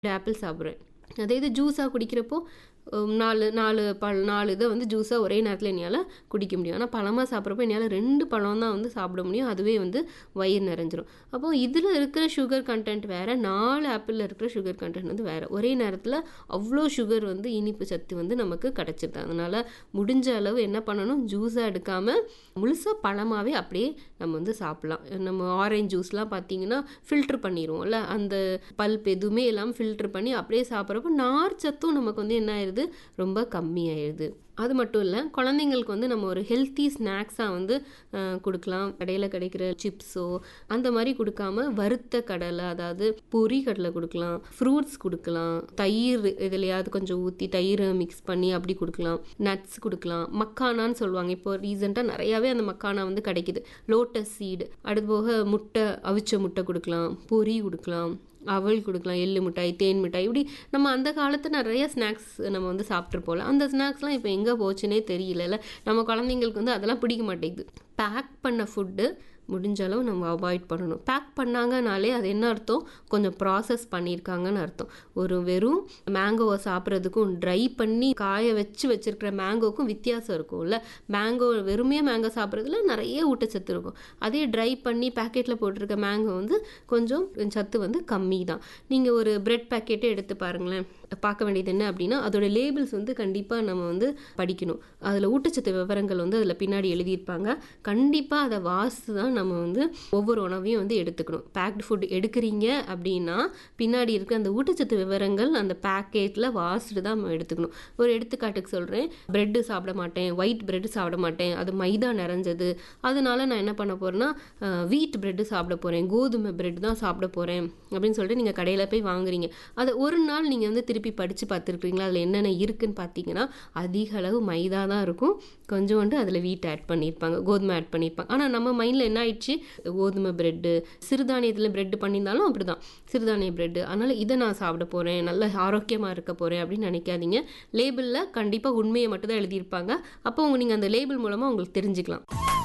apple சாப்பிட்றேன் அதே இது ஜூஸாக குடிக்கிறப்போ உம், நாலு நாலு பழ நாலு இதை வந்து ஜூஸாக ஒரே நேரத்தில் என்னால் குடிக்க முடியும் ஆனால் பழமாக சாப்பிட்றப்போ என்னால் ரெண்டு பழம் தான் வந்து சாப்பிட முடியும் அதுவே வந்து வயிறு நிறைஞ்சிரும் அப்போ இதில் இருக்கிற சுகர் கண்டென்ட் வேறு நாலு ஆப்பிளில் இருக்கிற சுகர் கண்டென்ட் வந்து வேறு ஒரே நேரத்தில் அவ்வளோ சுகர் வந்து இனிப்பு சத்து வந்து நமக்கு கிடச்சிருது அதனால் முடிஞ்ச அளவு என்ன பண்ணணும் ஜூஸாக எடுக்காமல் முழுசாக பழமாகவே அப்படியே நம்ம வந்து சாப்பிட்லாம் நம்ம ஆரஞ்சு ஜூஸ்லாம் பார்த்தீங்கன்னா ஃபில்டர் பண்ணிடுவோம்ல அந்த பல்ப் எதுவுமே இல்லாமல் ஃபில்டர் பண்ணி அப்படியே சாப்பிட்றப்ப நார் சத்தும் நமக்கு வந்து என்ன ஆயிடுது ரொம்ப கம்மியாயிடுது அது மட்டும் இல்லை குழந்தைங்களுக்கு வந்து நம்ம ஒரு ஹெல்த்தி ஸ்நாக்ஸாக வந்து அஹ், கொடுக்கலாம் கடையில் கிடைக்கிற சிப்ஸோ அந்த மாதிரி கொடுக்காம வறுத்த கடலை அதாவது பொரி கடலை கொடுக்கலாம் ஃப்ரூட்ஸ் கொடுக்கலாம் தயிர் எதுலையாவது கொஞ்சம் ஊற்றி தயிரை மிக்ஸ் பண்ணி அப்படி கொடுக்கலாம் நட்ஸ் கொடுக்கலாம் மக்கானான்னு சொல்லுவாங்க இப்போ ரீசெண்டாக நிறையாவே அந்த மக்கானா வந்து கிடைக்குது லோட்டஸ் சீடு அது போக முட்டை அவிச்ச முட்டை கொடுக்கலாம் பொரி கொடுக்கலாம் அவல் கொடுக்கலாம் எள்ளு மிட்டாய் தேன் மிட்டாய் இப்படி நம்ம அந்த காலத்து நிறைய ஸ்நாக்ஸ் நம்ம வந்து சாப்பிட்ருப்போம்ல அந்த ஸ்நாக்ஸ்லாம் இப்போ எங்கே போச்சுன்னே தெரியல நம்ம குழந்தைங்களுக்கு வந்து அதெல்லாம் பிடிக்க மாட்டேங்குது பேக் பண்ண ஃபுட்டு முடிஞ்ச அளவு நம்ம அவாய்ட் பண்ணணும் பேக் பண்ணாங்கனாலே அது என்ன அர்த்தம் கொஞ்சம் ப்ராசஸ் பண்ணியிருக்காங்கன்னு அர்த்தம் ஒரு வெறும் மேங்கோவை சாப்பிட்றதுக்கும் ட்ரை பண்ணி காய வச்சு வச்சிருக்கிற மேங்கோக்கும் வித்தியாசம் இருக்கும்ல மேங்கோ வெறுமே மேங்கோ சாப்பிட்றதுல நிறைய ஊட்டச்சத்து இருக்கும் அதே ட்ரை பண்ணி பேக்கெட்டில் போட்டிருக்க மேங்கோ வந்து கொஞ்சம் சத்து வந்து கம்மி தான் நீங்கள் ஒரு பிரெட் பேக்கெட்டே எடுத்து பாருங்களேன் பார்க்க வேண்டியது என்ன அப்படின்னா அதோட லேபிள்ஸ் வந்து கண்டிப்பாக நம்ம வந்து படிக்கணும் அதில் ஊட்டச்சத்து விவரங்கள் வந்து அதில் பின்னாடி எழுதியிருப்பாங்க கண்டிப்பாக அதை வாசித்து தான் நம்ம வந்து ஒவ்வொரு உணவையும் வந்து எடுத்துக்கணும் பேக்டு ஃபுட் எடுக்கிறீங்க அப்படின்னா பின்னாடி இருக்க அந்த ஊட்டச்சத்து விவரங்கள் அந்த பேக்கெட்டில் வாசிட்டு தான் நம்ம எடுத்துக்கணும் ஒரு எடுத்துக்காட்டுக்கு சொல்கிறேன் பிரெட்டு சாப்பிட மாட்டேன் ஒயிட் பிரெட் சாப்பிட மாட்டேன் அது மைதா நிறைஞ்சது அதனால நான் என்ன பண்ண போகிறேன்னா வீட் பிரெட்டு சாப்பிட போகிறேன் கோதுமை பிரெட் தான் சாப்பிட போகிறேன் அப்படின்னு சொல்லிட்டு நீங்கள் கடையில் போய் வாங்குறீங்க அதை ஒரு நாள் நீங்கள் வந்து திருப்பி படித்து பார்த்துருக்கீங்களா அதில் என்னென்ன இருக்குன்னு பார்த்தீங்கன்னா அதிக அளவு மைதா தான் இருக்கும் கொஞ்சோண்டு அதில் வீட் ஆட் பண்ணியிருப்பாங்க கோதுமை ஆட் பண்ணியிருப்பாங்க ஆனால் நம்ம மைண்டில் என்ன ஆயிடுச்சு கோதுமை பிரெட்டு சிறுதானியத்தில் பிரெட் பண்ணியிருந்தாலும் அப்படி தான் சிறுதானிய பிரெட்டு அதனால் இதை நான் சாப்பிட போகிறேன் நல்ல ஆரோக்கியமாக இருக்க போகிறேன் அப்படின்னு நினைக்காதீங்க லேபிளில் கண்டிப்பாக உண்மையை மட்டும் தான் எழுதியிருப்பாங்க அப்போ உங்க நீங்கள் அந்த லேபிள் மூலமாக உங்களுக்கு தெரிஞ்சுக்கலாம்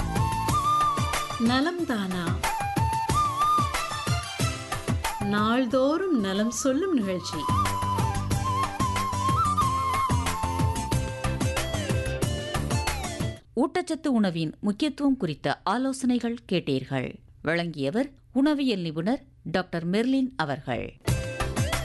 நலம் தானா நாள்தோறும் நலம் சொல்லும் நிகழ்ச்சி ஊட்டச்சத்து உணவின் முக்கியத்துவம் குறித்த ஆலோசனைகள் கேட்டீர்கள் வழங்கியவர் உணவியல் நிபுணர் டாக்டர் மெர்லின் அவர்கள்